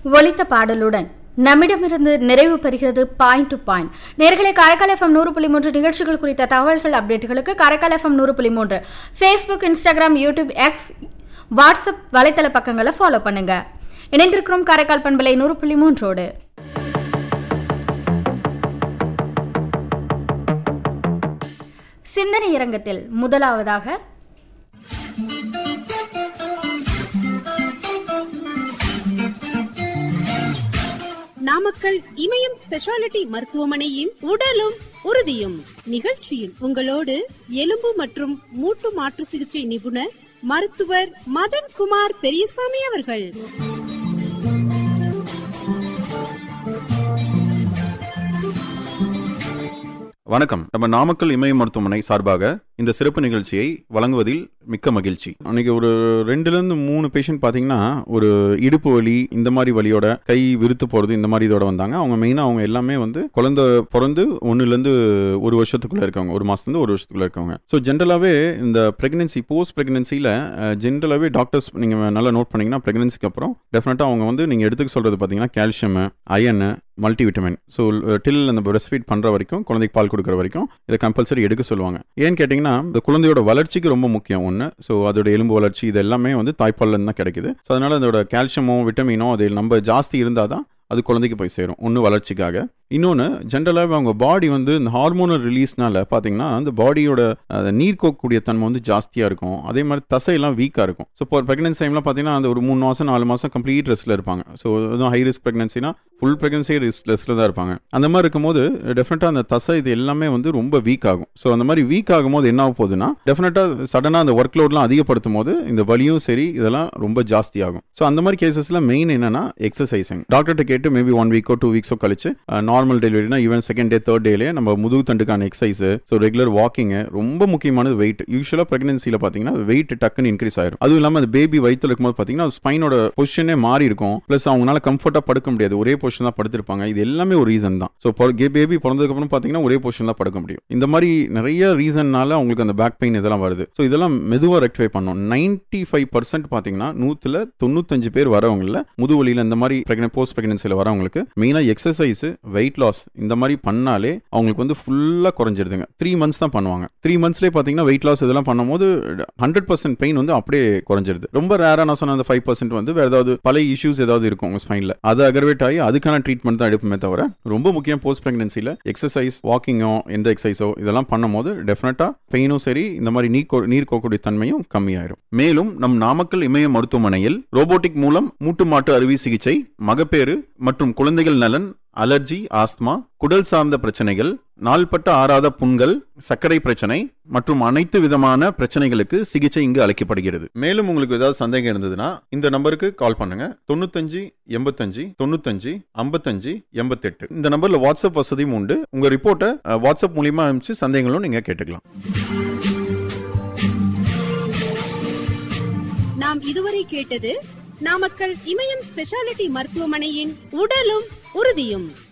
ஒலித்த பாடலுடன் நம்மிடமிருந்து நிறைவு பெறுகிறது பாயிண்ட் டு பாயிண்ட் நேர்களை காரைக்கால் எஃப்எம் நூறு புள்ளி மூன்று நிகழ்ச்சிகள் குறித்த தகவல்கள் அப்டேட்டுகளுக்கு காரைக்கால் எஃப்எம் நூறு புள்ளி மூன்று Facebook Instagram YouTube X WhatsApp வலைத்தள பக்கங்களை ஃபாலோ பண்ணுங்க இணைந்திருக்கிறோம் காரைக்கால் பண்பலை நூறு புள்ளி மூன்றோடு சிந்தனை இரங்கத்தில் முதலாவதாக நாமக்கல் இமயம் ஸ்பெஷாலிட்டி மருத்துவமனையின் உடலும் உறுதியும் நிகழ்ச்சியில் உங்களோடு எலும்பு மற்றும் மூட்டு மாற்று சிகிச்சை நிபுணர் மருத்துவர் மதன் குமார் பெரியசாமி அவர்கள் வணக்கம் நம்ம நாமக்கல் இமய மருத்துவமனை சார்பாக இந்த சிறப்பு நிகழ்ச்சியை வழங்குவதில் மிக்க மகிழ்ச்சி அன்னைக்கு ஒரு ரெண்டுல இருந்து மூணு பேஷண்ட் பாத்தீங்கன்னா ஒரு இடுப்பு வலி இந்த மாதிரி வலியோட கை விருத்து போறது இந்த மாதிரி இதோட வந்தாங்க அவங்க மெயினா அவங்க எல்லாமே வந்து குழந்தை பிறந்து ஒண்ணுல இருந்து ஒரு வருஷத்துக்குள்ள இருக்கவங்க ஒரு மாசத்துல இருந்து ஒரு வருஷத்துக்குள்ள இருக்கவங்க ஸோ ஜென்ரலாவே இந்த பிரெக்னன்சி போஸ்ட் பிரெக்னன்சில ஜென்ரலாவே டாக்டர்ஸ் நீங்க நல்லா நோட் பண்ணீங்கன்னா பிரெக்னன்சிக்கு அப்புறம் டெஃபினட்டா அவங்க வந்து நீங்க எடுத்துக்க சொல்றது பாத்தீங்கன்னா calcium iron multivitamin so till அந்த பிரஸ்ட் ஃபீட் பண்ணுற வரைக்கும் குழந்தைக்கு பால் கொடுக்குற வரைக்கும் இதை கம்பல்சரி எடுக்க சொல்லுவாங்க ஏன்னு கேட்டிங்கன்னா இந்த குழந்தையோட வளர்ச்சிக்கு ரொம்ப முக்கியம் ஒன்று ஸோ அதோட எலும்பு வளர்ச்சி இது எல்லாமே வந்து தாய்ப்பால்ல தான் கிடைக்குது ஸோ அதனால அதோட கால்சியமோ விட்டமினோ அது நம்ம ஜாஸ்தி இருந்தால் தான் அது குழந்தைக்கு போய் சேரும் ஒன்று வளர்ச்சிக்காக இன்னொன்று ஜென்ரலாகவே அவங்க பாடி வந்து இந்த ஹார்மோனல் ரிலீஸ்னால பார்த்தீங்கன்னா அந்த பாடியோட அஹ், நீர் கோக்கக்கூடிய தன்மை வந்து ஜாஸ்தியாக இருக்கும் அதே மாதிரி தசையெல்லாம் வீக்காக இருக்கும் ஸோ இப்போ ப்ரெக்னன்சி டைமில் பார்த்தீங்கன்னா அந்த ஒரு மூணு மாதம் நாலு மாதம் கம்ப்ளீட் ரெஸ்ட்டில் இருப்பாங்க ஸோ அதுவும் ஹை ரிஸ்க் ப்ரெக்னன்சினா ஃபுல் ப்ரெக்னன்சி ரிஸ்க் ரெஸ்ட்டில் தான் இருப்பாங்க அந்த மாதிரி இருக்கும்போது டெஃபினட்டாக அந்த தசை இது எல்லாமே வந்து ரொம்ப வீக் ஆகும் ஸோ அந்த மாதிரி வீக் ஆகும்போது என்ன ஆக போகுதுன்னா டெஃபினட்டாக சடனாக அந்த ஒர்க் லோட்லாம் அதிகப்படுத்தும் போது இந்த வலியும் சரி இதெல்லாம் ரொம்ப ஜாஸ்தி ஆகும் ஸோ அந்த மாதிரி கேசஸில் மெயின் என்னன்னா எக்ஸசைசிங் டாக்டர்கிட்ட கேட்டு மேபி ஒன் வீக்கோ டூ வீக்ஸோ கழிச்சு நார்மல் டெலிவரினா ஈவன் செகண்ட் டே தேர்ட் டேலே நம்ம முதுகு தண்டுக்கான எக்ஸசைஸ் ஸோ ரெகுலர் வாக்கிங் ரொம்ப முக்கியமானது வெயிட் யூஸ்வலாக ப்ரெக்னன்சியில் பார்த்தீங்கன்னா வெயிட் டக்குன்னு இன்க்ரீஸ் ஆயிரும் அதுவும் இல்லாமல் அந்த பேபி வயிற்றுல இருக்கும்போது பார்த்தீங்கன்னா ஸ்பைனோட பொசிஷனே மாறி இருக்கும் ப்ளஸ் அவங்களால கம்ஃபர்ட்டாக படுக்க முடியாது ஒரே பொசிஷன் தான் படுத்திருப்பாங்க இது எல்லாமே ஒரு ரீசன் தான் ஸோ பேபி பிறந்ததுக்கப்புறம் பார்த்தீங்கன்னா ஒரே பொசிஷன் தான் படுக்க முடியும் இந்த மாதிரி நிறைய ரீசன்னால அவங்களுக்கு அந்த பேக் பெயின் இதெல்லாம் வருது ஸோ இதெல்லாம் மெதுவாக ரெக்டிஃபை பண்ணணும் நைன்டி ஃபைவ் பர்சன்ட் பார்த்தீங்கன்னா நூற்றுல தொண்ணூத்தஞ்சு பேர் வரவங்கள முதுவலியில் இந்த மாதிரி ப்ரெக்னென்ட் போஸ்ட் ப்ரெக்னன்சியில் வரவங்களுக்கு மெயினாக எக்ஸசைஸ் வெயிட் லாஸ் இந்த மாதிரி பண்ணாலே அவங்களுக்கு வந்து ஃபுல்லாக குறைஞ்சிருதுங்க த்ரீ மந்த்ஸ் தான் பண்ணுவாங்க த்ரீ மந்த்ஸ்லேயே பார்த்தீங்கன்னா வெயிட் லாஸ் இதெல்லாம் பண்ணும்போது ஹண்ட்ரட் பர்சன்ட் பெயின் வந்து அப்படியே குறைஞ்சிருது ரொம்ப ரேராக நான் சொன்ன அந்த ஃபைவ் பர்சன்ட் வந்து வேறு ஏதாவது பழைய இஷ்யூஸ் ஏதாவது இருக்கும் உங்கள் ஸ்பைனில் அது அகர்வேட் ஆகி அதுக்கான ட்ரீட்மெண்ட் தான் எடுப்புமே தவிர ரொம்ப முக்கியம் போஸ்ட் ப்ரெக்னன்சியில் எக்ஸசைஸ் வாக்கிங்கோ எந்த எக்ஸசைஸோ இதெல்லாம் பண்ணும்போது டெஃபினட்டாக பெயினும் சரி இந்த மாதிரி நீர் கோ- நீர் கோக்கக்கூடிய தன்மையும் கம்மியாயிரும் மேலும் நம் நாமக்கல் இமய மருத்துவமனையில் ரோபோட்டிக் மூலம் மூட்டு மாட்டு அறுவை சிகிச்சை மகப்பேறு மற்றும் குழந்தைகள் நலன் அலர்ஜி ஆஸ்துமா குடல் சார்ந்த பிரச்சனைகள் நாள்பட்ட ஆறாத புண்கள் சர்க்கரை பிரச்சனை மற்றும் அனைத்து விதமான பிரச்சனைகளுக்கு சிகிச்சை இங்கு அளிக்கப்படுகிறது மேலும் உங்களுக்கு ஏதாவது சந்தேகம் இருந்ததுன்னா இந்த நம்பருக்கு கால் பண்ணுங்க தொண்ணூத்தஞ்சு எண்பத்தஞ்சு தொண்ணூத்தஞ்சு ஐம்பத்தஞ்சு எண்பத்தெட்டு இந்த நம்பர்ல வாட்ஸ்அப் வசதியும் உண்டு உங்க ரிப்போர்ட்டை அஹ், வாட்ஸ்அப் மூலியமா அனுப்பிச்சு சந்தேகங்களும் நீங்க கேட்டுக்கலாம் நாம் இதுவரை கேட்டது நாமக்கல் இமயம் ஸ்பெஷாலிட்டி மருத்துவமனையின் உடலும் உறுதியும்